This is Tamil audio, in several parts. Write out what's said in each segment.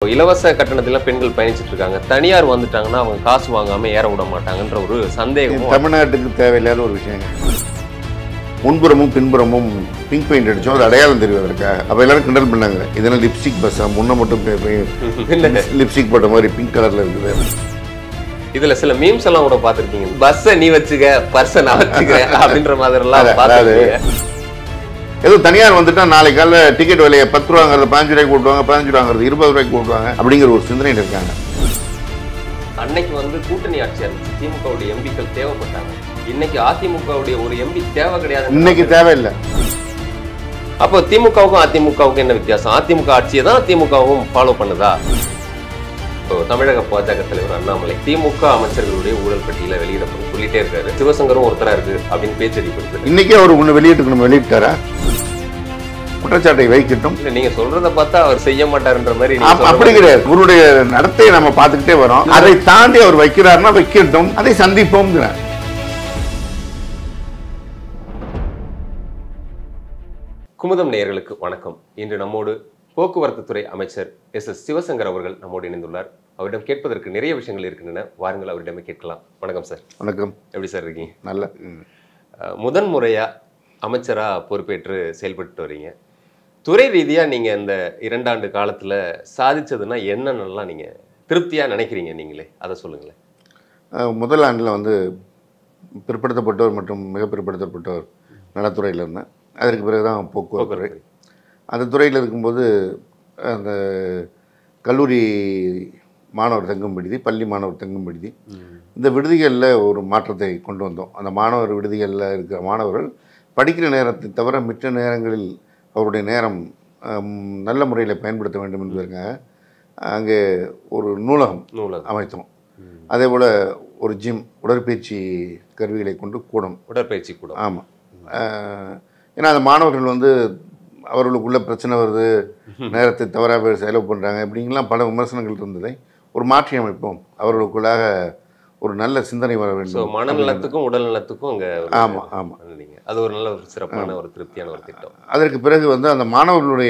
இலவச கட்டணத்துல பெண்கள் பயணிச்சிட்டு இருக்காங்க தனியார் வந்துட்டாங்கன்னா அவங்க காசு வாங்காம ஏற விட மாட்டாங்கன்ற ஒரு சந்தேகமும் தமிழ்நாட்டுக்கு தேவையில்லாத ஒரு விஷயம் முன்புறமும் பின்புறமும் பிங்க் பெயிண்ட் அடிச்சோம் அது அடையாளம் தெரிவதற்காக அப்போ எல்லாரும் கிண்டல் பண்ணாங்க இதெல்லாம் லிப்ஸ்டிக் பஸ்ஸா முன்ன மட்டும் இல்ல லிப்ஸ்டிக் போட்ட மாதிரி பிங்க் கலர்ல இருக்குது இதுல சில மீம்ஸ் எல்லாம் கூட பாத்திருக்கீங்க பஸ்ஸ நீ வச்சுக்க பர்ஸ நான் வச்சுக்கிறேன் அப்படின்ற மாதிரி எல்லாம் அதான், பாத்துருக்கீங்க ஏதோ தனியார் வந்துட்டா நாளைக்கு காலைல டிக்கெட் விலையை பத்து ரூபாங்கிறத பாஞ்சு ரூபாய்க்கு கூட்டுவாங்க பதினஞ்சு ரூபாங்கிறது இருபது ரூபாய்க்கு கூட்டுவாங்க அப்படிங்கிற ஒரு சிந்தனையில் இருக்காங்க அன்னைக்கு வந்து கூட்டணி ஆட்சியா இருந்துச்சு திமுகவுடைய எம்பிக்கள் தேவைப்பட்டாங்க இன்னைக்கு அதிமுகவுடைய ஒரு எம்பி தேவை கிடையாது இன்னைக்கு தேவையில்லை அப்போ திமுகவுக்கும் அதிமுகவுக்கும் என்ன வித்தியாசம் அதிமுக ஆட்சியை தான் திமுகவும் ஃபாலோ பண்ணுதா இப்போ தமிழக பாஜக தலைவர் அண்ணாமலை திமுக அமைச்சர்களுடைய ஊழல் பட்டியல வெளியிடப்படும் சொல்லிட்டே இருக்காரு சிவசங்கரும் ஒருத்தரா இருக்கு அப்படின்னு பேச்சடிப்படுது இன்னைக்கே அவர் ஒன்று வெளியிட்டுக்கணும் வெளியிட்டாரா குற்றச்சாட்டை வைக்கட்டும் இல்ல நீங்க சொல்றத பார்த்தா அவர் செய்ய மாட்டாருன்ற மாதிரி நீங்க அப்- சொல்ற அப்படி மாதிரி- கிடையாது அவருடைய நடத்தையை நம்ம பார்த்துக்கிட்டே வரோம் அதை தாண்டி அவர் வைக்கிறாருன்னா வைக்கட்டும் அதை சந்திப்போம்ங்கிறேன் குமுதம் நேயர்களுக்கு வணக்கம் இன்று நம்மோடு போக்குவரத்து துறை அமைச்சர் எஸ் எஸ் சிவசங்கர் அவர்கள் நம்மோடு இணைந்துள்ளார் அவரிடம் கேட்பதற்கு நிறைய விஷயங்கள் இருக்கின்றன வாருங்கள் அவரிடமே கேட்கலாம் வணக்கம் சார் வணக்கம் எப்படி சார் இருக்கீங்க நல்ல அஹ், முதன் முறையா அமைச்சரா பொறுப்பேற்று செயல்பட்டு வரீங்க துறை ரீதியா நீங்க இந்த இரண்டாண்டு காலத்துல சாதிச்சதுன்னா என்னென்னலாம் நீங்க திருப்தியா நினைக்கிறீங்க நீங்களே அதை சொல்லுங்களேன் அஹ், முதல் ஆண்டில் வந்து பிற்படுத்தப்பட்டோர் மற்றும் மிக பிற்படுத்தப்பட்டோர் நலத்துறையில் இருந்தேன் அதற்கு பிறகு தான் போக்குவரத்து துறை அந்த துறையில் இருக்கும்போது அந்த கல்லூரி மாணவர் தங்கும் விடுதி பள்ளி மாணவர் தங்கும் விடுதி இந்த விடுதிகளில் ஒரு மாற்றத்தை கொண்டு வந்தோம் அந்த மாணவர் விடுதிகளில் இருக்கிற மாணவர்கள் படிக்கிற நேரத்தை தவிர மித்த நேரங்களில் அவருடைய நேரம் ஹம், நல்ல முறையில் பயன்படுத்த வேண்டும் என்பதற்காக அங்கே ஒரு நூலகம் நூலகம் அமைத்தோம் அதே போல் ஒரு ஜிம் உடற்பயிற்சி கருவிகளை கொண்டு கூடம் உடற்பயிற்சி கூட ஆமாம் ஏன்னா அந்த மாணவர்கள் வந்து அவர்களுக்குள்ள பிரச்சனை வருது நேரத்தை தவறாக செலவு பண்ணுறாங்க இப்படிங்கலாம் பல விமர்சனங்கள் இருந்ததை ஒரு மாற்றி அமைப்போம் அவர்களுக்குள்ளாக ஒரு நல்ல சிந்தனை வர ஸோ வேண்டும் மனநலத்துக்கும் உடல் நலத்துக்கும் அங்க ஒரு- ஆமாம் ஆமாம் பண்ணீங்க அது ஒரு நல்ல ஒரு சிறப்பான ஒரு திருப்தியான ஒரு திட்டம் அதற்கு பிறகு வந்து அந்த மாணவர்களுடைய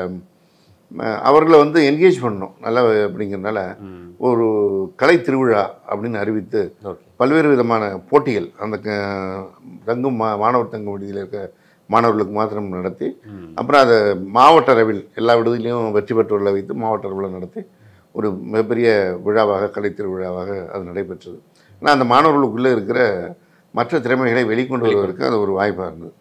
ம, அவர்களை வந்து என்கேஜ் பண்ணணும் நல்லா அப்படிங்கிறதுனால ஒரு கலை திருவிழா அப்படின்னு அறிவித்து ஓகே பல்வேறு விதமான போட்டிகள் அந்த க- தங்கும் மா மாணவர் தங்கும் விடுதியில் இருக்க மாணவர்களுக்கு மாத்திரம் நடத்தி அப்புறம் அதை மாவட்ட அளவில் எல்லா விடுதியிலையும் வெற்றி பெற்றவர்களை வைத்து மாவட்ட அளவில் நடத்தி ஒரு மிகப்பெரிய விழாவாக கலை திருவிழாவாக அது நடைபெற்றது ஆனால் அந்த மாணவர்களுக்குள்ளே இருக்கிற மற்ற திறமைகளை வெளிக்கொண்டு வருவதற்கு அது ஒரு வாய்ப்பாக இருந்தது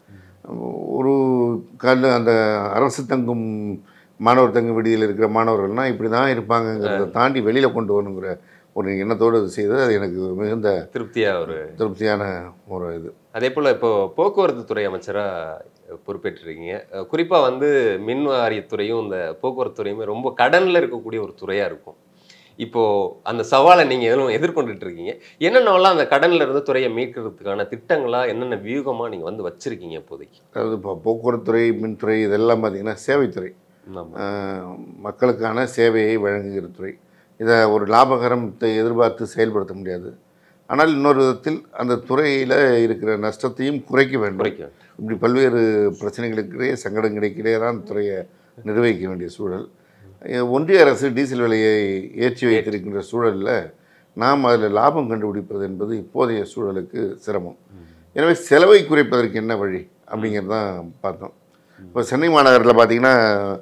ஒரு கல் அந்த அரசு தங்கும் மாணவர் தங்கும் விடுதியில் இருக்கிற மாணவர்கள்னால் இப்படி தான் இருப்பாங்கங்கிறத தாண்டி வெளியில் கொண்டு வரணுங்கிற ஒரு எண்ணத்தோடு அது செய்தது அது எனக்கு மிகுந்த திருப்தியா ஒரு திருப்தியான ஒரு இது அதே போல் இப்போ போக்குவரத்து துறை அமைச்சராக பொறுப்பேற்றிருக்கீங்க அஹ் குறிப்பா வந்து மின் வாரியத்துறையும் இந்த போக்குவரத்து துறையுமே ரொம்ப கடன்ல இருக்கக்கூடிய ஒரு துறையா இருக்கும் இப்போ அந்த சவாலை நீங்க எதுவும் எதிர்கொண்டுட்டு இருக்கீங்க என்னென்னலாம் அந்த கடன்ல இருந்து துறையை மீட்கிறதுக்கான திட்டங்களா என்னென்ன வியூகமா நீங்க வந்து வச்சிருக்கீங்க இப்போதைக்கு அதாவது இப்போ போக்குவரத்துறை மின்துறை இதெல்லாம் பார்த்திங்கன்னா சேவைத்துறை ஆமா. ஆஹ் மக்களுக்கான சேவையை வழங்குகிற துறை இதை ஒரு லாபகரத்தை எதிர்பார்த்து செயல்படுத்த முடியாது ஆனால் இன்னொரு விதத்தில் அந்த துறையில் இருக்கிற நஷ்டத்தையும் குறைக்க வேண்டும் குறைக்கும் இப்படி பல்வேறு பிரச்சனைகளுக்கிடையே சங்கடங்களுக்கிடையே தான் துறையை நிர்வகிக்க வேண்டிய சூழல் அஹ் ஒன்றிய அரசு டீசல் விலையை ஏற்றி வைத்திருக்கின்ற சூழலில் நாம் அதில் லாபம் கண்டுபிடிப்பது என்பது இப்போதைய சூழலுக்கு சிரமம் எனவே செலவை குறைப்பதற்கு என்ன வழி அப்படிங்கிறது தான் பார்த்தோம் இப்போ சென்னை மாநகரில் பார்த்திங்கன்னா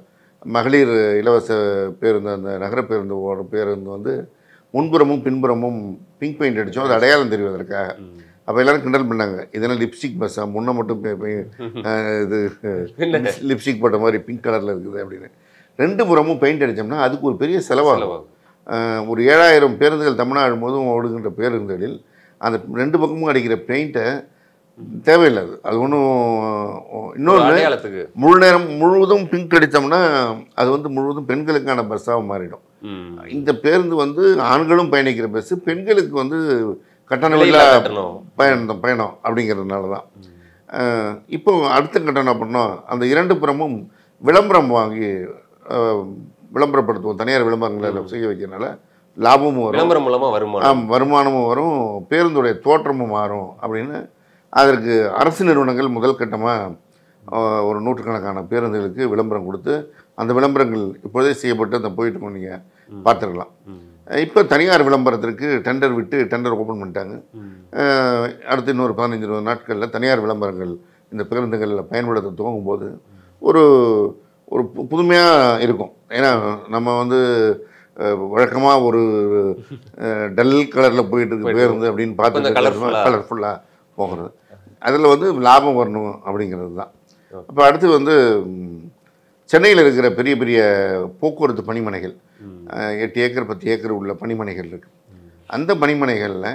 மகளிர் இலவச பேருந்து அந்த நகர பேருந்து ஓடுற பேருந்து வந்து முன்புறமும் பின்புறமும் பிங்க் பெயிண்ட் அடித்தோம் அது அடையாளம் தெரிவதற்காக அப்போ எல்லாரும் கிண்டல் பண்ணாங்க இதெல்லாம் லிப்ஸ்டிக் பஸ்ஸா முன்ன மட்டும் பே- பே- அஹ் இது லிப்ஸ்டிக் போட்ட மாதிரி பிங்க் கலரில் இருக்குது அப்படின்னு ரெண்டு புறமும் பெயிண்ட் அடித்தோம்னா அதுக்கு ஒரு பெரிய செலவாகும் செலவாகும். அஹ் ஒரு ஏழாயிரம் பேருந்துகள் தமிழ்நாடு முழுவதும் ஓடுகின்ற பேருந்துகளில் அந்த ரெண்டு பக்கமும் அடிக்கிற பெயிண்ட்டை தேவையில்லாது அது ஒன்றும் ஒரு இன்னொன்று அடையாளத்துக்கு முழு நேரம் முழுவதும் பிங்க் அடித்தோம்னா அது வந்து முழுவதும் பெண்களுக்கான பஸ்ஸாக மாறிடும் ம். இந்த பேருந்து வந்து ஆண்களும் பயணிக்கிற பஸ்ஸு பெண்களுக்கு வந்து கட்டணம் விலையில்லா இல்லா கட்டணம். பயணம் பயணம் அப்படிங்கிறதுனால தான் அஹ் இப்போ அடுத்த கட்டம் என்ன பண்ணோம் அந்த இரண்டு புறமும் விளம்பரம் வாங்கி அஹ், விளம்பரப்படுத்துவோம் தனியார் விளம்பரங்களை செய்ய வைக்கிறதுனால லாபமும் வரும் விளம்பரம் மூலமா வருமானம் ஆம் வருமானமும் வரும் பேருந்துடைய தோற்றமும் மாறும் அப்படின்னு அதற்கு அரசு நிறுவனங்கள் முதல் கட்டமாக ஒரு நூற்றுக்கணக்கான பேருந்துகளுக்கு விளம்பரம் கொடுத்து அந்த விளம்பரங்கள் இப்போதே செய்யப்பட்டு அந்த போயிட்டு இருக்கோம் நீங்கள் பார்த்துருக்கலாம் ம். இப்போ தனியார் விளம்பரத்திற்கு டெண்டர் விட்டு டெண்டர் ஓப்பன் பண்ணிட்டாங்க ம். அஹ், அடுத்து இன்னொரு பதினஞ்சு இருபது நாட்களில் தனியார் விளம்பரங்கள் இந்த பேருந்துகளில் பயன்படுத்த துவங்கும் போது ஒரு ஒரு புதுமையாக இருக்கும் ஏன்னா நம்ம வந்து வழக்கமாக ஒரு டல் கலரில் போயிட்டு இருக்கு பேருந்து அப்படின்னு கொஞ்சம் பார்த்து colourful-ஆ. கலர்ஃபுல்லாக போகிறது அதில் வந்து லாபம் வரணும் அப்படிங்கிறது தான் அப்போ அடுத்து வந்து ம், சென்னையில் இருக்கிற பெரிய பெரிய போக்குவரத்து பணிமனைகள் ம். அஹ், எட்டு ஏக்கர் பத்து ஏக்கர் உள்ள பணிமனைகள் இருக்குது அந்த பணிமனைகளில்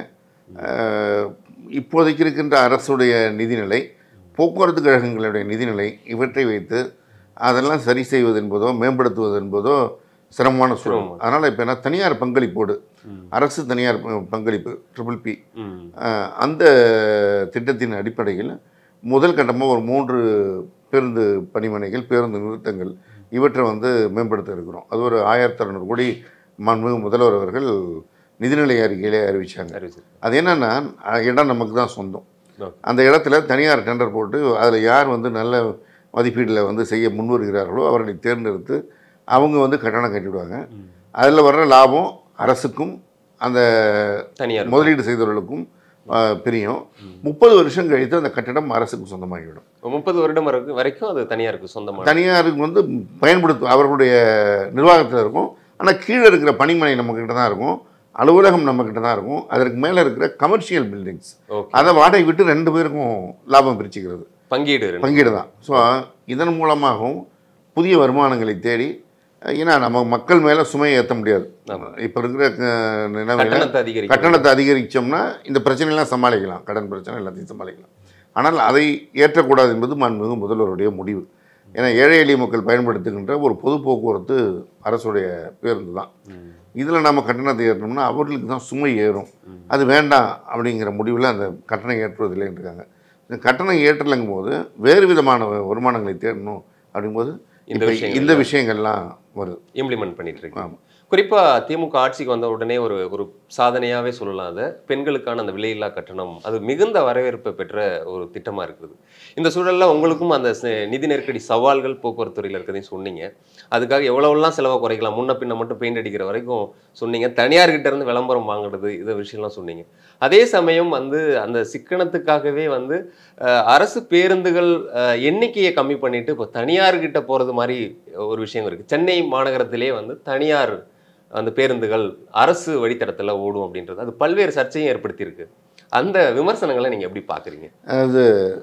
இப்போதைக்கு இருக்கின்ற அரசுடைய நிதிநிலை போக்குவரத்து கழகங்களுடைய நிதிநிலை இவற்றை வைத்து அதெல்லாம் சரி செய்வது என்பதோ மேம்படுத்துவது என்பதோ சிரமமான சூழல் சிரமம். அதனால் இப்போ என்ன தனியார் பங்களிப்போடு ம். அரசு தனியார் ப- பங்களிப்பு ட்ரிபிள் பி ம். அஹ், அந்த திட்டத்தின் அடிப்படையில் முதல் கட்டமாக ஒரு மூன்று பேருந்து பணிமனைகள் பேருந்து நிறுத்தங்கள் இவற்றை வந்து மேம்படுத்த இருக்கிறோம் அது ஒரு ஆயிரத்தி அறநூறு கோடி மாண்புமிகு முதல்வர் அவர்கள் நிதிநிலை அறிக்கையிலே அறிவிச்சாங்க அறிவிச்சிருக்கு. அது என்னன்னா அஹ், இடம் நமக்கு தான் சொந்தம் Okay. அந்த இடத்துல தனியார் டெண்டர் போட்டு அதில் யார் வந்து நல்ல மதிப்பீட்டில் வந்து செய்ய முன்வருகிறார்களோ அவர்களை தேர்ந்தெடுத்து அவங்க வந்து கட்டணம் கட்டிவிடுவாங்க ம். அதில் வர்ற லாபம் அரசுக்கும் அந்த தனியார் முதலீடு செய்தவர்களுக்கும் அஹ், பிரியும் முப்பது வருஷம் கழித்து அந்த கட்டிடம் அரசுக்கு சொந்தமாகிவிடும் முப்பது வருடம் வரைக்கும் வரைக்கும் அது தனியாருக்கு சொந்தமான தனியாருக்கு வந்து பயன்படுத்தும் அவர்களுடைய நிர்வாகத்தில் இருக்கும் ஆனால் கீழே இருக்கிற பணிமனை நம்மக்கிட்ட தான் இருக்கும் அலுவலகம் நம்மக்கிட்ட தான் இருக்கும் அதற்கு மேலே இருக்கிற கமர்ஷியல் பில்டிங்ஸ் ஓகே அதை வாடகை விட்டு ரெண்டு பேருக்கும் லாபம் பிரிச்சுக்கிறது பங்கீடு ரெண்டு. பங்கீடு தான் ஸோ இதன் மூலமாகவும் புதிய வருமானங்களை தேடி ஏன்னா நம்ம மக்கள் மேலே சுமையை ஏற்ற முடியாது ஆமா. இப்போ இருக்கிற அஹ், நிலைமையில கட்டணத்தை அதிகரிக்க கட்டணத்தை அதிகரித்தோம்னா இந்த பிரச்சனையெல்லாம் சமாளிக்கலாம் கடன் பிரச்சனை எல்லாத்தையும் சமாளிக்கலாம் ஆனால் அதை ஏற்றக்கூடாது என்பது மாண்புமிகு முதல்வருடைய முடிவு ஏன்னா ஏழை எளிய மக்கள் பயன்படுத்துகின்ற ஒரு பொது போக்குவரத்து அரசுடைய பேருந்து தான் ம். இதில் நம்ம கட்டணத்தை ஏற்றணும்னா அவர்களுக்கு தான் சுமை ஏறும் அது வேண்டாம் அப்படிங்கிற முடிவில் அந்த கட்டணம் ஏற்றுவதில்லைன்னு இருக்காங்க இந்த கட்டணம் ஏற்றலைங்கும் போது வேறு விதமான வருமானங்களை தேடணும் அப்படிங்கும்போது இந்த இப்ப விஷயங்கள் இந்த விஷயங்கள்லாம் வருது இம்ப்ளிமெண்ட் பண்ணிட்டு இருக்கீங்க ஆமாம் குறிப்பா திமுக ஆட்சிக்கு வந்த உடனே ஒரு ஒரு சாதனையாவே சொல்லலாம் அதை பெண்களுக்கான அந்த விலையில்லா கட்டணம் அது மிகுந்த வரவேற்பை பெற்ற ஒரு திட்டமா இருக்குது இந்த சூழல்ல உங்களுக்கும் அந்த ச- நிதி நெருக்கடி சவால்கள் போக்குவரத்து துறையில இருக்கிறதையும் சொன்னீங்க அதுக்காக எவ்வளவுலாம் செலவை குறைக்கலாம் முன்ன பின்ன மட்டும் பெயிண்ட் அடிக்கிற வரைக்கும் சொன்னீங்க தனியார்கிட்ட இருந்து விளம்பரம் வாங்குறது இதை விஷயம்லாம் சொன்னீங்க அதே சமயம் வந்து அந்த சிக்கனத்துக்காகவே வந்து அஹ், அரசு பேருந்துகள் அஹ், எண்ணிக்கையை கம்மி பண்ணிட்டு இப்போ தனியார்கிட்ட போறது மாதிரி ஒரு விஷயம் இருக்கு சென்னை மாநகரத்திலே வந்து தனியார் அந்த பேருந்துகள் அரசு வழித்தடத்துல ஓடும் அப்படின்றது அது பல்வேறு சர்ச்சையும் ஏற்படுத்தியிருக்கு அந்த விமர்சனங்களை நீங்க எப்படி பாக்குறீங்க அது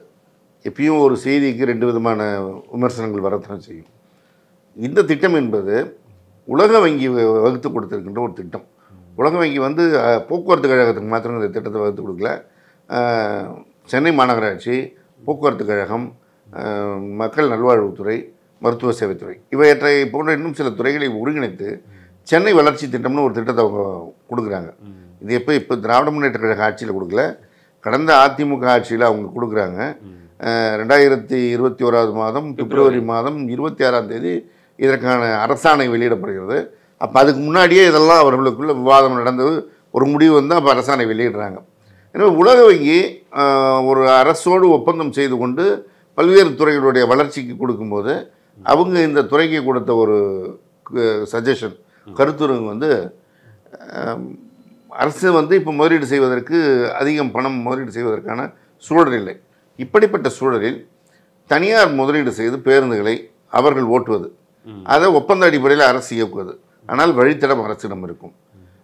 எப்பயும் ஒரு செய்திக்கு ரெண்டு விதமான விமர்சனங்கள் வரத்தான் செய்யும் இந்த திட்டம் என்பது உலக வங்கி வ- வகுத்து கொடுத்திருக்கின்ற ஒரு திட்டம் உலக வங்கி வந்து அஹ், போக்குவரத்து கழகத்துக்கு மாத்திரம் இந்த திட்டத்தை வகுத்து கொடுக்கல அஹ், சென்னை மாநகராட்சி போக்குவரத்து கழகம் அஹ், மக்கள் நல்வாழ்வுத்துறை மருத்துவ சேவைத்துறை இவையற்றை போன்ற இன்னும் சில துறைகளை ஒருங்கிணைத்து சென்னை வளர்ச்சி திட்டம்னு ஒரு திட்டத்தை அவங்க கொடுக்குறாங்க இது எப்போ இப்போ திராவிட முன்னேற்ற கழக ஆட்சியில் கொடுக்கல கடந்த அதிமுக ஆட்சியில் அவங்க கொடுக்குறாங்க அஹ், ரெண்டாயிரத்தி இருபத்தி ஓராவது மாதம் பிப்ரவரி மாதம் இருபத்தி ஆறாம் தேதி இதற்கான அரசாணை வெளியிடப்படுகிறது அப்போ அதுக்கு முன்னாடியே இதெல்லாம் அவர்களுக்குள்ள விவாதம் நடந்தது ஒரு முடிவு வந்து அப்போ அரசாணை வெளியிடுறாங்க எனவே உலக வங்கி அஹ், ஒரு அரசோடு ஒப்பந்தம் செய்து கொண்டு பல்வேறு துறைகளுடைய வளர்ச்சிக்கு கொடுக்கும்போது அவங்க இந்த துறைக்கு கொடுத்த ஒரு சஜஷன் கருத்துருங்க வந்து அஹ், அரசு வந்து இப்போ முதலீடு செய்வதற்கு அதிகம் பணம் முதலீடு செய்வதற்கான சூழல் இல்லை இப்படிப்பட்ட சூழலில் தனியார் முதலீடு செய்து பேருந்துகளை அவர்கள் ஓட்டுவது ம். அதை ஒப்பந்த அடிப்படையில் அரசு இயக்குவது ஆனால் வழித்தடம் அரசிடம் இருக்கும்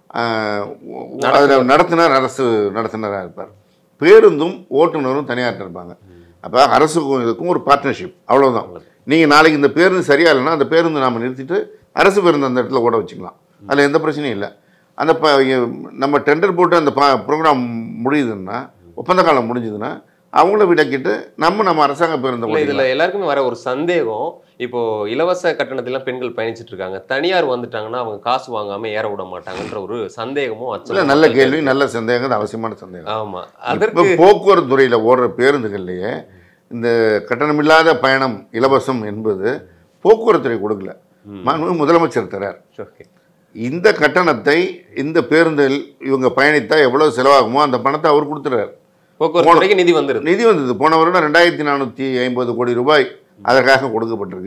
அதில் நடத்துனர் அரசு நடத்துனராக இருப்பார் பேருந்தும் ஓட்டுநரும் தனியார்ட்ட இருப்பாங்க அப்போ அரசுக்கும் இதுக்கும் ஒரு பார்ட்னர்ஷிப் அவ்வளவுதான் நீங்கள் நாளைக்கு இந்த பேருந்து சரியா இல்லைன்னா அந்த பேருந்து நாம் நிறுத்திட்டு அரசு பேருந்து அந்த இடத்துல ஓட வச்சுக்கலாம் அதில் எந்த பிரச்சனையும் இல்லை அந்த ப நம்ம டெண்டர் போட்டு அந்த ப ப்ரோக்ராம் முடியுதுன்னா ஒப்பந்த காலம் முடிஞ்சதுன்னா அவங்கள விலக்கிட்டு நம்ம நம்ம அரசாங்க பேருந்தை இல்ல ஓட்டிக்கலாம் இதுல எல்லாருக்குமே வர ஒரு சந்தேகம் இப்போ இலவச கட்டணத்திலாம் பெண்கள் பயணிச்சிட்டு இருக்காங்க தனியார் வந்துட்டாங்கன்னா அவங்க காசு வாங்காம ஏற விட மாட்டாங்கன்ற ஒரு சந்தேகமும் இல்லை அச்சமும் நல்ல மக்களுக்கு கேள்வி இருக்கு. நல்ல சந்தேகம் அது அவசியமான சந்தேகம் ஆமா இப்போ அதற்கு போக்குவரத்து துறையில் ஓடுற பேருந்துகள்லையே இந்த கட்டணமில்லாத பயணம் இலவசம் என்பது போக்குவரத்து துறை கொடுக்கல ம். மாண்புமிகு முதலமைச்சர் தரார் ஓகே இந்த கட்டணத்தை இந்த பேருந்தில் இவங்க பயணித்தா எவ்வளவு செலவாகுமோ அந்த பணத்தை அவர் கொடுத்துறாரு போக்குவரத்து துறைக்கு நிதி வந்துருது நிதி வந்தது போன வருடம் ரெண்டாயிரத்தி நானூற்றி ஐம்பது கோடி ரூபாய் அதற்காக கொடுக்கப்பட்டிருக்கு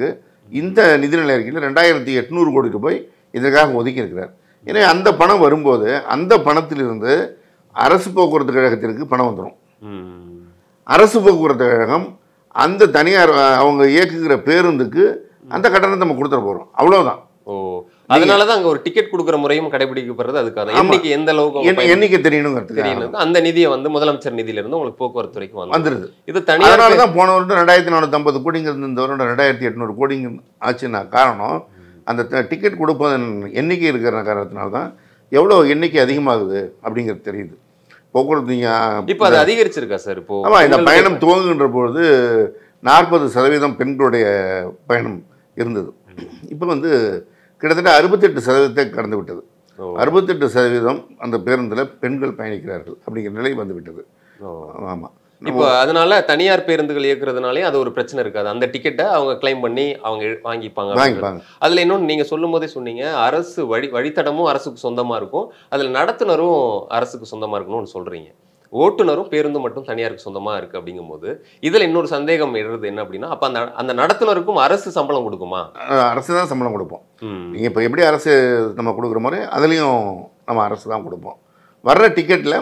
இந்த நிதிநிலை அறிக்கையில் ரெண்டாயிரத்தி எட்நூறு கோடி ரூபாய் இதற்காக ஒதுக்கியிருக்கிறார் எனவே அந்த பணம் வரும்போது அந்த பணத்திலிருந்து அரசு போக்குவரத்து கழகத்திற்கு பணம் வந்துடும் ம். அரசு போக்குவரத்து கழகம் அந்த தனியார் அஹ், அவங்க இயக்குகிற பேருந்துக்கு அந்த கட்டணத்தை நம்ம கொடுத்துட போகிறோம் அவ்வளோதான் ஓ அதனாலதான் அங்க ஒரு டிக்கெட் கொடுக்குற முறையும் கடைபிடிக்கப்படுறது அதுக்காக ஆமா. எண்ணிக்கை எந்த அளவுக்கு அவங்க எண்ணி- எண்ணிக்கை தெரியணுங்கிறதுக்கு தெரியணும் அந்த நிதியை வந்து முதலமைச்சர் நிதியில இருந்து உங்களுக்கு போக்குவரத்து துறைக்கு வந்து வந்துடுது இது தனியார் அதனால தான் போன வருடம் ரெண்டாயிரத்தி நானூற்றம்பது கோடிங்கிறது இந்த வருடம் ரெண்டாயிரத்தி எட்நூறு கோடிங்க ஆச்சுன்னா காரணம் அந்த த- டிக்கெட் கொடுப்பதன் எண்ணிக்கை இருக்கிற காரணத்தினால தான் எவ்வளோ எண்ணிக்கை அதிகமாகுது அப்படிங்கிறது தெரியுது போக்குவரத்து நீங்கள் இப்ப அது அதிகரிச்சிருக்கா சார் இப்போ ஆமாம் இந்த பெண்களுக்கு- பயணம் துவங்குகின்ற பொழுது நாற்பது சதவீதம் பெண்களுடைய பயணம் இருந்தது இப்போ வந்து கிட்டத்தட்ட அறுபத்தெட்டு சதவீதத்தை கடந்து விட்டது ஓ, அறுபத்தெட்டு சதவீதம் அந்த பேருந்தில் பெண்கள் பயணிக்கிறார்கள் அப்படிங்கிற நிலை வந்து விட்டது ஓ. ஆமாம் இப்போ அதனால தனியார் பேருந்துகள் இயக்குறதுனாலே அது ஒரு பிரச்சனை இருக்காது அந்த டிக்கெட்டை அவங்க கிளைம் பண்ணி அவங்க எ- வாங்கிப்பாங்க அப்படின்றது. வாங்கிப்பாங்க அதுல இன்னொன்று நீங்க சொல்லும் போதே சொன்னீங்க அரசு வழி வழித்தடமும் அரசுக்கு சொந்தமா இருக்கும் அதுல நடத்துனரும் அரசுக்கு சொந்தமா இருக்கணும்னு சொல்றீங்க ஓட்டுநரும் பேருந்து மட்டும் தனியாருக்கு சொந்தமா இருக்கு அப்படிங்கும்போது இதுல இன்னொரு சந்தேகம் எழுறது என்ன அப்படின்னா அப்ப அந்த அந்த நடத்துனருக்கும் அரசு சம்பளம் கொடுக்குமா அஹ் அரசு தான் சம்பளம் கொடுப்போம் ம். நீங்கள் இப்போ எப்படி அரசு நம்ம கொடுக்குற மாதிரி அதுலேயும் நம்ம அரசு தான் கொடுப்போம் வர்ற டிக்கெட்டில்